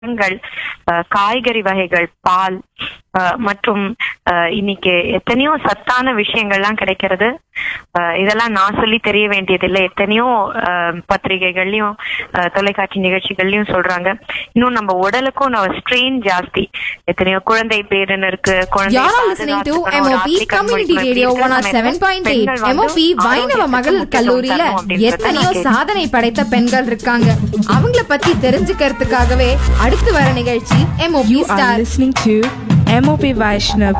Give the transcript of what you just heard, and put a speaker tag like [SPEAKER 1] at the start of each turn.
[SPEAKER 1] பழங்கள் அஹ், காய்கறி வகைகள் பால் அஹ், மற்றும் அஹ், இன்னைக்கு எத்தனையோ சத்தான விஷயங்கள்லாம் கிடைக்கிறது அஹ், இதெல்லாம் நான் சொல்லி தெரிய வேண்டியதில்லை எத்தனையோ அஹ், பத்திரிகைகள்லயும் அஹ், தொலைக்காட்சி நிகழ்ச்சிகள்லயும் சொல்றாங்க இன்னும் நம்ம உடலுக்கும் நம்ம ஸ்ட்ரெயின் ஜாஸ்தி எத்தனையோ குழந்தை பேருன்னு இருக்கு குழந்தை
[SPEAKER 2] You're all listening to
[SPEAKER 1] பாதுகாத்துக்கணும்,
[SPEAKER 2] MOP
[SPEAKER 1] ராத்திரி
[SPEAKER 2] Community
[SPEAKER 1] கண்முழிப்பு
[SPEAKER 2] Radio
[SPEAKER 1] எப்படி இருக்கு, நம்ம
[SPEAKER 2] 107.8
[SPEAKER 1] பெண்கள் வந்து
[SPEAKER 2] MOP வைணவ
[SPEAKER 1] ஆரோக்கியத்துக்கு
[SPEAKER 2] மகளிர்
[SPEAKER 1] முக்கியத்துவம்
[SPEAKER 2] கல்லூரியில
[SPEAKER 1] தரணும் அப்படின்றத
[SPEAKER 2] எத்தனையோ
[SPEAKER 1] நான் கேட்கிறேன்.
[SPEAKER 2] சாதனை படைத்த பெண்கள் இருக்காங்க அவங்கள பத்தி தெரிஞ்சுக்கிறதுக்காகவே அடுத்து வர நிகழ்ச்சி MOP
[SPEAKER 3] You are
[SPEAKER 2] star
[SPEAKER 3] listening to MOP Vaishnav